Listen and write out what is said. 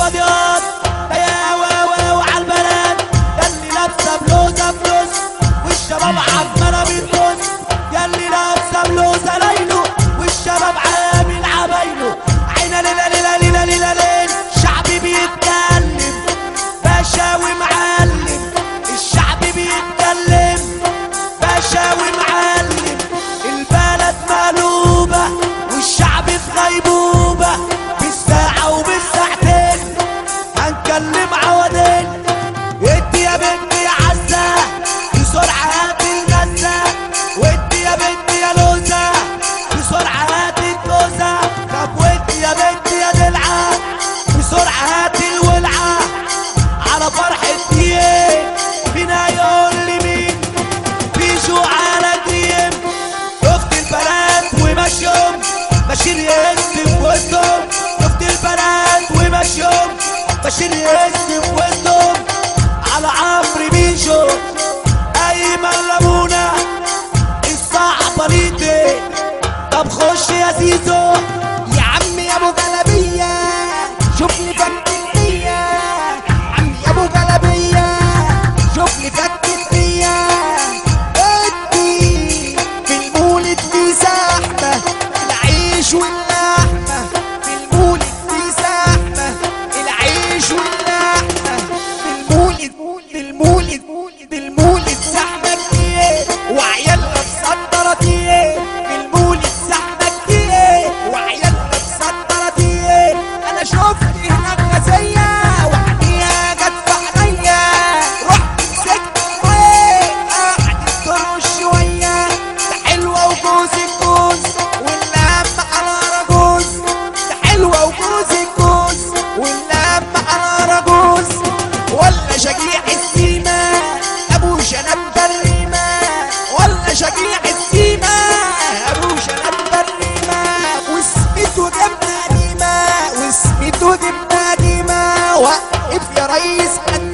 الفاضيات ده يا واو على البنات ده اللي لابسه بلوزه فلوس والشباب عماله بتبص يا اللي لابسه بلوزه ليلو والشباب عامل عبايله عينا ليلة ليلة ليلة ليلة ليل شعبي بيتكلم باشا ومعلم الشعب بيتكلم باشا ومعلم البلد مقلوبة والشعب في غيبوبة بالساعة وبالساعتين هنكلم عوضين ادي يا بنتي يا عزة بسرعة هات الغزة وادي يا بنتي يا لوزة بسرعة هات الكوزة طب وادي يا بنتي يا دلعة بسرعة هات الولعة على فرحة ايه فينا يقول لي مين بيجوا على دريم شفت البنات وماشيهم بشير يهز في وسطهم شفت البنات وماشيهم بشير يهز في وسطهم على عمرو بيجو ايمن لمونة الصعبة ليتي طب خش يا زيزو يا عم يا ابو جلبيه شوف لي فكت فيا عم يا ابو جلبيه شوف لي فكت فيا ادي في المولد في زحمه العيش واللحمه في المولد في زحمه العيش واللحمه في المولد في المولد في المولد زحمه كتير وعيالنا مسطره كتير في المولد زحمه كتير وعيالنا مسطره كتير انا شفت هناك غزيه وعينيها جت في عينيا رحت مسكت وين قعدت ترقص شويه ده حلوه وجوز الجوز واللم على رجوز ده حلوه وجوز الجوز واللم على رجوز ولا شجيع السيما ابو شنب بريمه ولا شجيع السيما ابو شنب بريمه واسمته جبنه قديمه واسمته جبنه قديمه وقف يا ريس